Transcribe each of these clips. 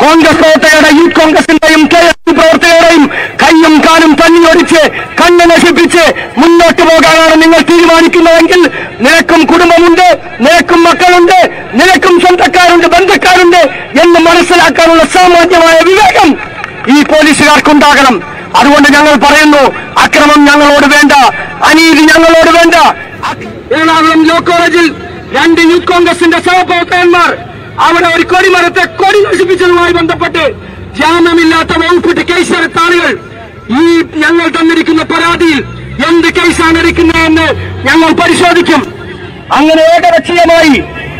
കോൺഗ്രസ് പ്രവർത്തകരുടെ യൂത്ത് കോൺഗ്രസിന്റെയും K S U പ്രവർത്തകരുടെയും കയ്യും കാലും തന്നിയൊടിച്ച് കണ്ണ് നശിപ്പിച്ച് മുന്നോട്ട് പോകാനാണ് നിങ്ങൾ തീരുമാനിക്കുന്നതെങ്കിൽ നിനക്കും കുടുംബമുണ്ട് നിനക്കും മക്കളുണ്ട് നിനക്കും സ്വന്തക്കാരുണ്ട് ബന്ധക്കാരുണ്ട് എന്ന് മനസ്സിലാക്കാനുള്ള സാമാന്യമായ വിവേകം ഈ പോലീസുകാർക്കുണ്ടാകണം അതുകൊണ്ട് ഞങ്ങൾ പറയുന്നു അക്രമം ഞങ്ങളോട് വേണ്ട അനീതി ഞങ്ങളോട് വേണ്ട എറണാകുളം ലോ കോളേജിൽ രണ്ട് യൂത്ത് കോൺഗ്രസിന്റെ സഹപ്രവർത്തകന്മാർ അവിടെ ഒരു കൊടിമരത്തെ കൊടി നശിപ്പിച്ചതുമായി ബന്ധപ്പെട്ട് ജാമ്യമില്ലാത്ത വകുപ്പിട്ട് കേസെടുത്ത ആളുകൾ ഈ ഞങ്ങൾ തന്നിരിക്കുന്ന പരാതിയിൽ എന്ത് കേസാണ് എടുക്കുന്നതെന്ന് ഞങ്ങൾ പരിശോധിക്കും അങ്ങനെ ഏകപക്ഷീയമായി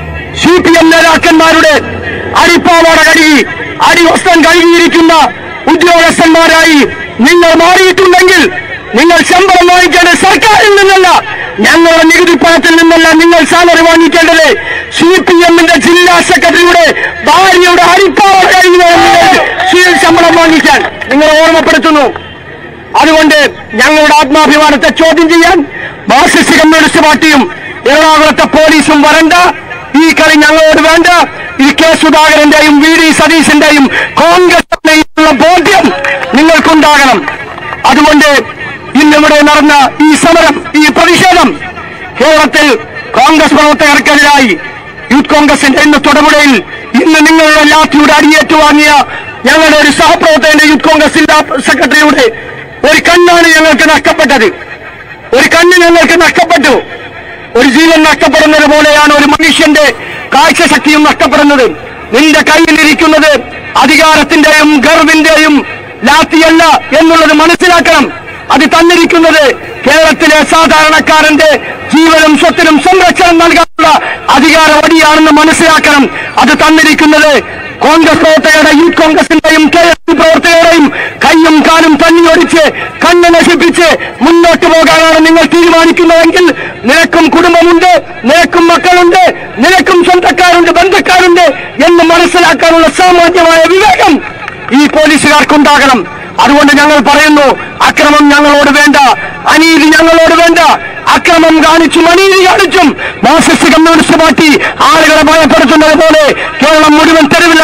സി പി എം നേതാക്കന്മാരുടെ അടിപ്പാവാട കഴുകി അടിവസ്ത്രം കഴുകിയിരിക്കുന്ന ഉദ്യോഗസ്ഥന്മാരായി നിങ്ങൾ മാറിയിട്ടുണ്ടെങ്കിൽ നിങ്ങൾ ശമ്പളം വാങ്ങിക്കേണ്ടത് സർക്കാരിൽ നിന്നല്ല ഞങ്ങളുടെ നികുതി പണത്തിൽ നിന്നല്ല നിങ്ങൾ സാലറി വാങ്ങിക്കേണ്ടത് സി പി എമ്മിന്റെ ജില്ലാ സെക്രട്ടറിയുടെ ഭാര്യയുടെ അടിപ്പാവാട കഴുകുന്നതിന് ശമ്പളം വാങ്ങിക്കാൻ നിങ്ങൾ ഓർമ്മപ്പെടുത്തുന്നു അതുകൊണ്ട് ഞങ്ങളുടെ ആത്മാഭിമാനത്തെ ചോദ്യം ചെയ്യാൻ മാർക്സിസ്റ്റ് കമ്മ്യൂണിസ്റ്റ് പാർട്ടിയും എറണാകുളത്തെ പോലീസും വരണ്ട ഈ കളി ഞങ്ങളോട് വേണ്ട ഈ കെ സുധാകരന്റെയും വി ഡി സതീശന്റെയും കോൺഗ്രസിന്റെയും ബോധ്യം നിങ്ങൾക്കുണ്ടാകണം അതുകൊണ്ട് ഇന്നിവിടെ നടന്ന ഈ സമരം ഈ പ്രതിഷേധം കേരളത്തിൽ കോൺഗ്രസ് പ്രവർത്തകർക്കെതിരായി യൂത്ത് കോൺഗ്രസിന്റെ ഇന്ന് തൊടുപുഴയിൽ ഇന്ന് നിങ്ങളുടെ ലാത്തിയുടെ അടിയേറ്റു വാങ്ങിയ ഞങ്ങളുടെ ഒരു സഹപ്രവർത്തകന്റെ യൂത്ത് കോൺഗ്രസ് ജില്ലാ സെക്രട്ടറിയുടെ ഒരു കണ്ണാണ് ഞങ്ങൾക്ക് നഷ്ടപ്പെട്ടത് ഒരു കണ്ണ് ഞങ്ങൾക്ക് നഷ്ടപ്പെട്ടു ഒരു ജീവൻ നഷ്ടപ്പെടുന്നത് പോലെയാണ് ഒരു മനുഷ്യന്റെ കാഴ്ചശക്തിയും നഷ്ടപ്പെടുന്നത് നിന്റെ കയ്യിലിരിക്കുന്നത് അധികാരത്തിന്റെയും ഗർവിന്റെയും ലാത്തിയല്ല എന്നുള്ളത് മനസ്സിലാക്കണം അത് തന്നിരിക്കുന്നത് കേരളത്തിലെ സാധാരണക്കാരന്റെ ജീവനും സ്വത്തിനും സംരക്ഷണം നൽകാനുള്ള അധികാര വടിയാണെന്ന് മനസ്സിലാക്കണം അത് തന്നിരിക്കുന്നത് കോൺഗ്രസ് പ്രവർത്തകരുടെ യൂത്ത് കോൺഗ്രസിന്റെയും കെ എസ് യു പ്രവർത്തകരുടെയും കയ്യും കാലും തന്നിയൊടിച്ച് കണ്ണ് നശിപ്പിച്ച് മുന്നോട്ട് പോകാനാണ് നിങ്ങൾ തീരുമാനിക്കുന്നതെങ്കിൽ നിനക്കും കുടുംബമുണ്ട് നിനക്കും മക്കളുണ്ട് നിനക്കും സ്വന്തക്കാരുണ്ട് ബന്ധക്കാരുണ്ട് എന്ന് മനസ്സിലാക്കാനുള്ള സാമാന്യമായ വിവേകം ഈ പോലീസുകാർക്കുണ്ടാകണം അതുകൊണ്ട് ഞങ്ങൾ പറയുന്നു അക്രമം ഞങ്ങളോട് വേണ്ട അനീതി ഞങ്ങളോട് വേണ്ട അക്രമം കാണിച്ചും അനീതി കാണിച്ചും മാർക്സിസ്റ്റ് കമ്മ്യൂണിസ്റ്റ് പാർട്ടി ആളുകളെ ഭയപ്പെടുത്തുന്നത് പോലെ കേരളം മുഴുവൻ തെരുവിൽ